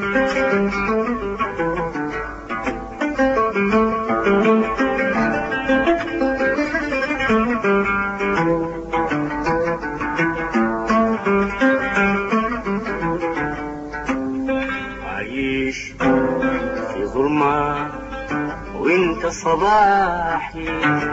عايش في ظلمة وانت صباحي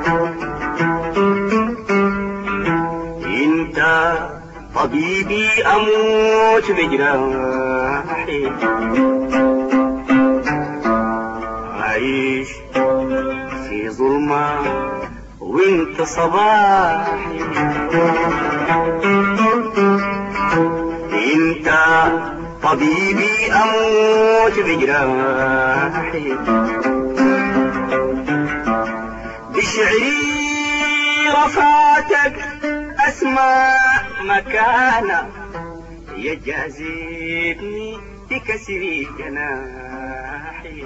انت طبيبي اموت بجراحي عايش في ظلمة وانت صباحي انت طبيبي اموت بجراحي بشعري رفعتك اسماء مكانه يجازبني بكسر جناحي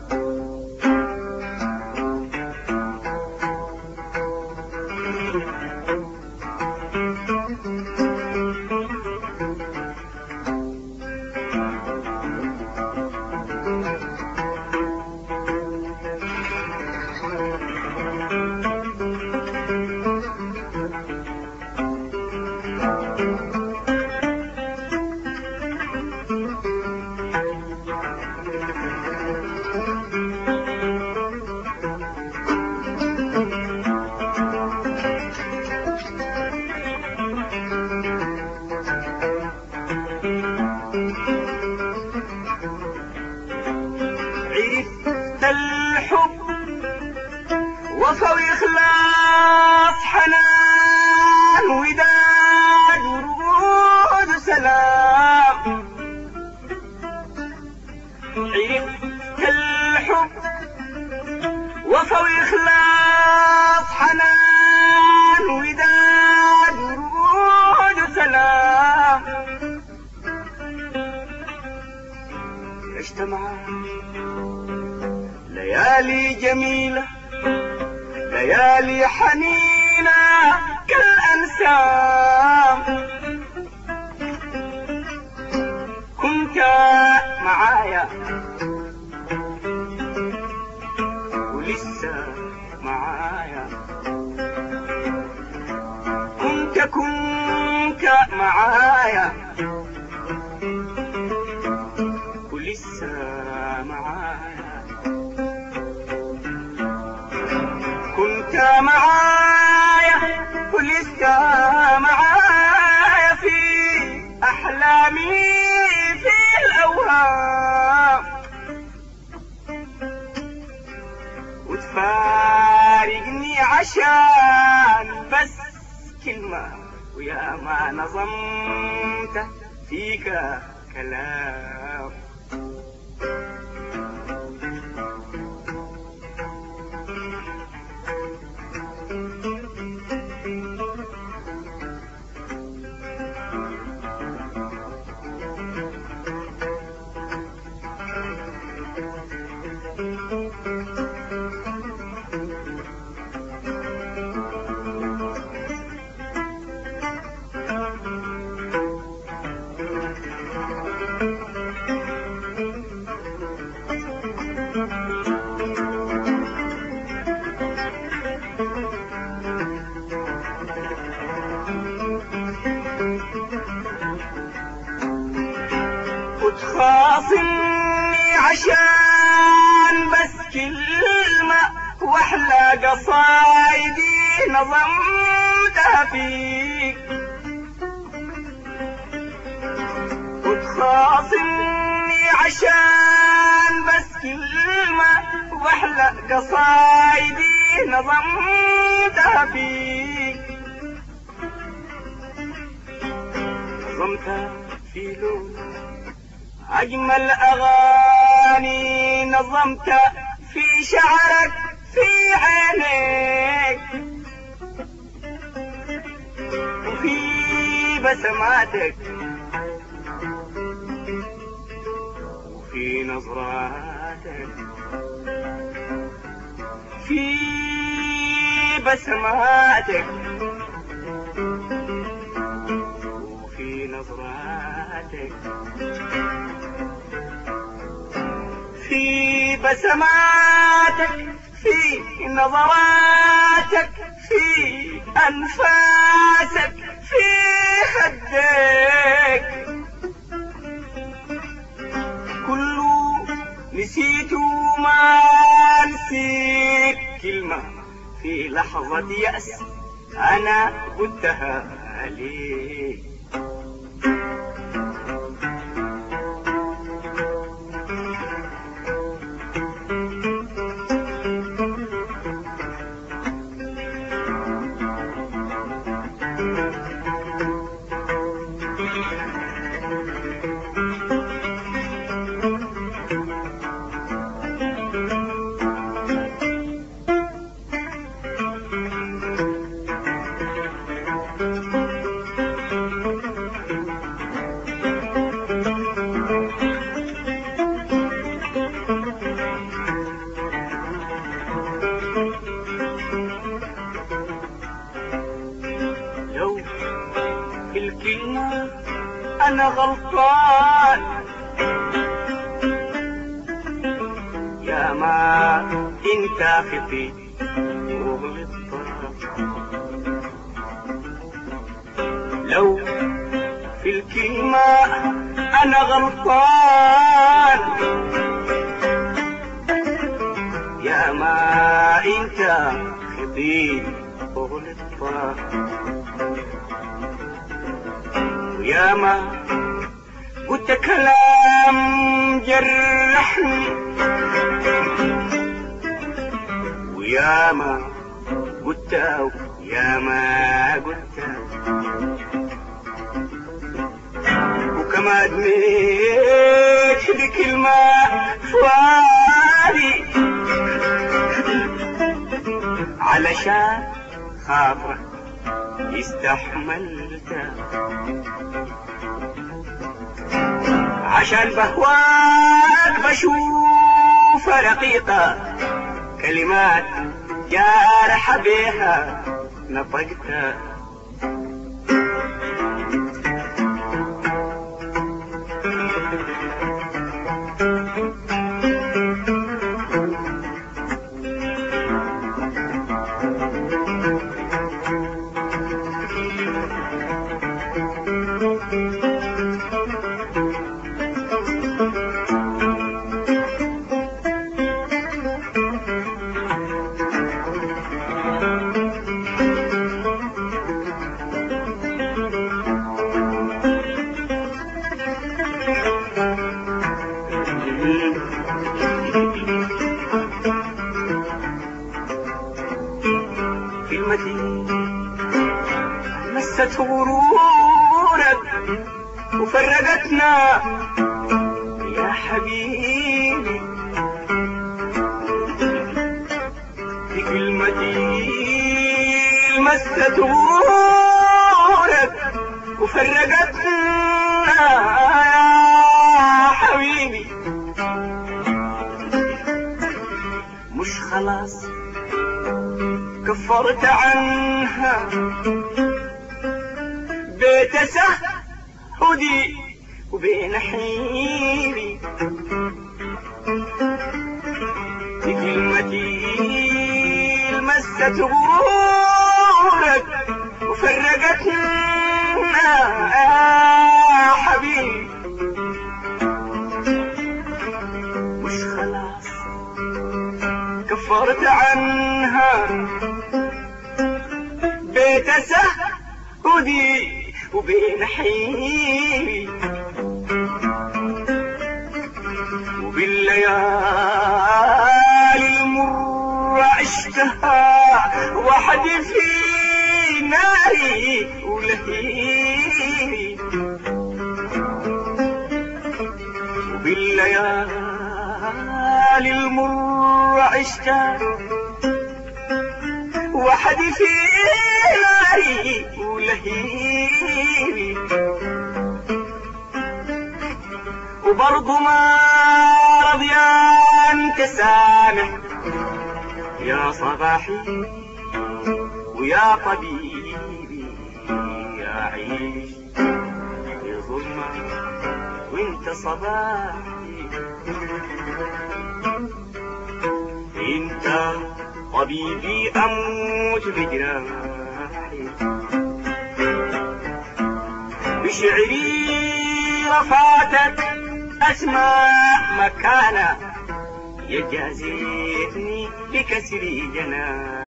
عرفت الحب وفا وإخلاص حنان وداد ورود سلام عرفت الحب وفا وإخلاص حنان وداد ورود سلام اجتمعت ليالي جميلة ليالي حنينة كالأنسام كنت معايا ولسه معايا كنت كنت معايا ولسه معايا كنت معايا ولسه معايا في أحلامي في الأوهام وتفارقني عشان بس كلمة ويا ما نظمت فيك كلام وتخاصمني عشان بس كلمة واحلى قصايدي نظمتها فيك وتخاصمني عشان بس كلمة واحلى قصايدي نظمتها فيك نظمتها في لون أجمل أغاني نظمت في شعرك في عينيك وفي بسماتك وفي نظراتك في بسماتك وفي نظراتك في بسماتك في نظراتك في أنفاسك في خدك كله نسيت ما نسيت كلمة في لحظة يأس أنا قلتها عليك لو في الكلمة أنا غلطان يا ما انت خطي وغلطت لو في الكلمة أنا غلطان يا ما انت خطي وغلطت ويا ما قلت كلام جرحني ويا ما قلت يا ما قلت وكما ادميت بكلمة فؤادي علشان خاطرك استحملت عشان بهواك بشوف رقيقة كلمات جارح بيها نطقت كلمتي مست غرورك وفرقتنا يا حبيبي بكلمتي مست غرورك وفرقتنا يا حبيبي مش خلاص كفرت عنها بيت سهدي وبين حيلي بكلمتي مست غرورك وفرقتنا يا حبيبي مش خلاص كفرت عنها بيت سهدي وبين حيلي وبالليالي المرة عشتها وحدي في ناري ولهيبي وبالليالي المرة عشتها وحدي في ناري ولهيبي وبرضه ما رضيان تسامح يا صباحي ويا طبيبي يا عيش في ظلمة وانت صباحي طبيبي أموت بجراحي بشعري رفعتك أسماء مكانة يجازيني بكسر جناحي